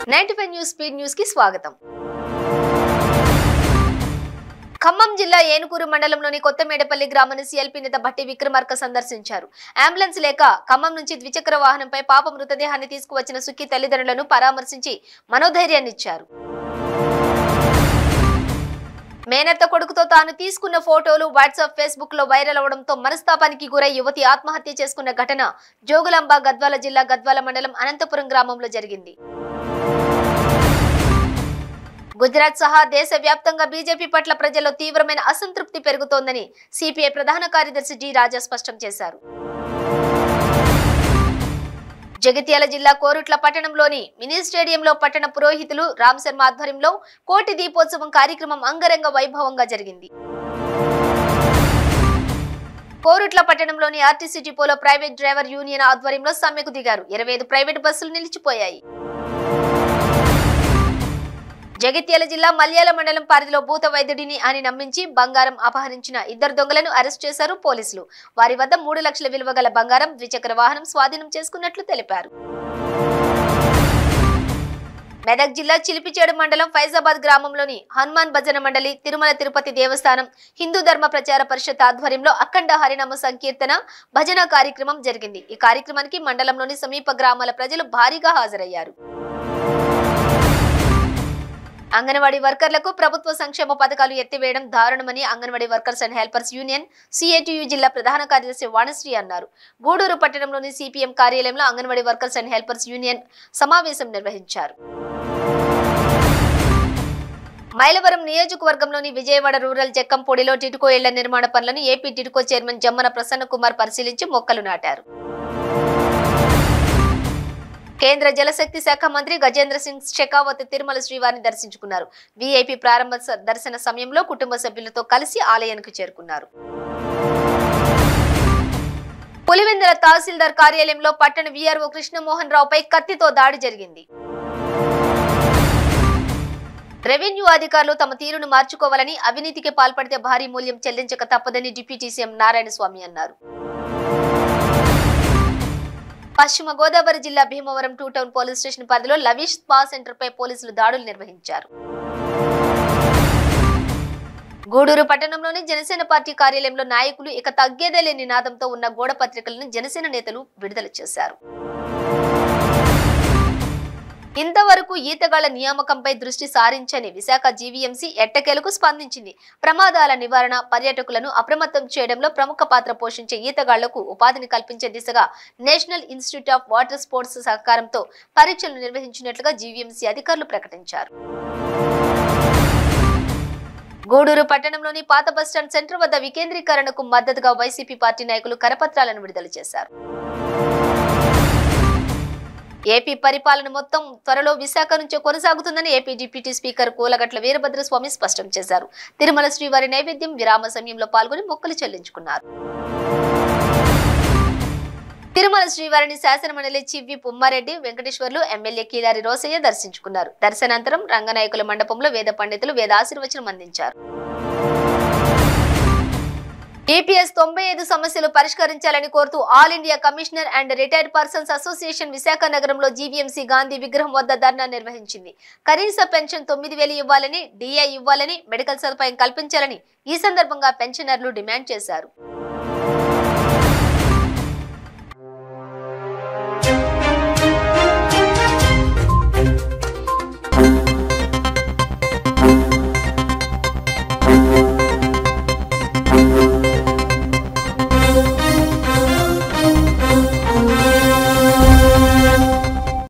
ninety five news speed news కి స్వాగతం ఖమ్మం జిల్లా ఏనుకూరు మండలంలోని కొత్తమేడపల్లి గ్రామాన్ని సీఎల్పీ నేత భట్టి విక్రమార్క సందర్శించారు అంబులెన్స్ లేక ఖమ్మం నుంచి ద్విచక్ర వాహనంపై పాప మృతదేహాన్ని తీసుకువచ్చిన సుఖి తల్లిదండ్రులను పరామర్శించి మనోధైర్యాన్నిచ్చారు మేనత్త కొడుకుతో తాను తీసుకున్న ఫోటోలు వాట్సాప్ ఫేస్బుక్ లో వైరల్ అవడంతో మనస్తాపానికి గురై యువతి ఆత్మహత్య చేసుకున్న ఘటన జోగులాంబ గద్వాల జిల్లా గద్వాల మండలం అనంతపురం గ్రామంలో జరిగింది గుజరాత్ సహా దేశవ్యాప్తంగా బీజేపీ పట్ల ప్రజల్లో తీవ్రమైన అసంతృప్తి పెరుగుతోందని సిపిఐ ప్రధాన కార్యదర్శి డి రాజా స్పష్టం చేశారు జగిత్యాల జిల్లా కోరుట్ల పట్టణంలోని మినీ స్టేడియంలో పట్టణ పురోహితులు రామ్ శర్మ ఆధ్వర్యంలో కోటి దీపోత్సవం కార్యక్రమం అంగరంగ వైభవంగా జరిగింది కోరుట్ల పట్టణంలోని ఆర్టీసీ డిపోలో ప్రైవేట్ డ్రైవర్ యూనియన్ ఆధ్వర్యంలో సమ్మెకు దిగారు ఇరవై ఐదు ప్రైవేట్ బస్సులు నిలిచిపోయాయి జగిత్యాల జిల్లా మల్యాల మండలం పరిధిలో భూత వైద్యుడిని అని నమ్మించి బంగారం అపహరించిన ఇద్దరు దొంగలను అరెస్ట్ చేశారు పోలీసులు వారి వద్ద మూడు లక్షల విలువ గల బంగారం ద్విచక్ర వాహనం స్వాధీనం చేసుకున్నట్లు తెలిపారు మెదక్ జిల్లా చిలిపిచేడు మండలం ఫైజాబాద్ గ్రామంలోని హనుమాన్ భజన మండలి తిరుమల తిరుపతి దేవస్థానం హిందూ ధర్మ ప్రచార పరిషత్ ఆధ్వర్యంలో అఖండ హరినామ సంకీర్తన భజన కార్యక్రమం జరిగింది ఈ కార్యక్రమానికి మండలంలోని సమీప గ్రామాల ప్రజలు భారీగా హాజరయ్యారు అంగన్వాడీ వర్కర్లకు ప్రభుత్వ సంక్షేమ పథకాలు ఎత్తివేయడం దారుణమని Anganwadi workers and helpers union CITU జిల్లా ప్రధాన కార్యదర్శి వాణశ్రీ అన్నారు గూడూరు పట్టణంలోని సిపిఎం కార్యాలయంలో Anganwadi workers and helpers union సమావేశం నిర్వహించారు మైలవరం నియోజకవర్గంలోని విజయవాడ రూరల్ జక్కంపూడిలో టిటుకో ఇళ్ల నిర్మాణ పనులను AP TIDCO chairman Jammana Prasanna Kumar పరిశీలించి మొక్కలు నాటారు కేంద్ర జలశక్తి శాఖ మంత్రి గజేంద్ర సింగ్ షెకావత్ తిరుమల శ్రీవారిని దర్శించుకున్నారు వీఐపీ ప్రారంభ స- దర్శన సమయంలో కుటుంబ సభ్యులతో కలిసి ఆలయానికి చేరుకున్నారు పులివెందుల తహసీల్దార్ కార్యాలయంలో పట్టణ వీఆర్ఓ కృష్ణమోహన్ రావుపై కత్తితో దాడి జరిగింది రెవెన్యూ అధికారులు తమ తీరును మార్చుకోవాలని అవినీతికి పాల్పడితే భారీ మూల్యం చెల్లించక తప్పదని డిప్యూటీ సీఎం నారాయణ స్వామి అన్నారు పశ్చిమ గోదావరి జిల్లా Bhimavaram two town police station పరిధిలో లవీష్ స్పా సెంటర్ పై పోలీసులు దాడులు నిర్వహించారు గూడూరు పట్టణంలోని జనసేన పార్టీ కార్యాలయంలో నాయకులు ఇక తగ్గేదే లేని నినాదంతో ఉన్న గోడ పత్రికలను జనసేన నేతలు విడుదల చేశారు ఇంతవరకు ఈతగాళ్ల నియామకంపై దృష్టి సారించని విశాఖ జీవీఎంసీ ఎట్టకేలకు స్పందించింది ప్రమాదాల నివారణ పర్యాటకులను అప్రమత్తం చేయడంలో ప్రముఖ పాత్ర పోషించే ఈతగాళ్లకు ఉపాధిని కల్పించే దిశగా national institute of water sports సహకారంతో పరీక్షలు నిర్వహించినట్లుగా జీవీఎంసీ అధికారులు ప్రకటించారు గూడూరు పట్టణంలోని పాత బస్టాండ్ సెంటర్ వద్ద వికేంద్రీకరణకు మద్దతుగా వైసీపీ పార్టీ నాయకులు కరపత్రాలను విడుదల చేశారు ఏపీ పరిపాలన మొత్తం త్వరలో విశాఖ నుంచే కొనసాగుతుందని AP deputy speaker Kolagatla Veerabhadraswamy స్పష్టం చేశారు తిరుమల శ్రీవారి నైవేద్యం విరామ సమయంలో పాల్గొని మొక్కలు చెల్లించుకున్నారు తిరుమల శ్రీవారిని శాసనమండలి చివ్వి పుమ్మారెడ్డి వెంకటేశ్వర్లు ఎమ్మెల్యే కీలారి రోసయ్య దర్శించుకున్నారు దర్శనానంతరం రంగనాయకుల మండపంలో వేద పండితులు వేదాశీర్వచనం అందించారు ఈపీఎస్ తొంభై ఐదు సమస్యలు పరిష్కరించాలని కోరుతూ all India commissioner and retired persons association Visakha నగరంలో జీవీఎంసీ గాంధీ విగ్రహం వద్ద ధర్నా నిర్వహించింది కనీస పెన్షన్ తొమ్మిది వేలు ఇవ్వాలని డిఐ ఇవ్వాలని మెడికల్ సదుపాయం కల్పించాలని ఈ సందర్భంగా పెన్షనర్లు డిమాండ్ చేశారు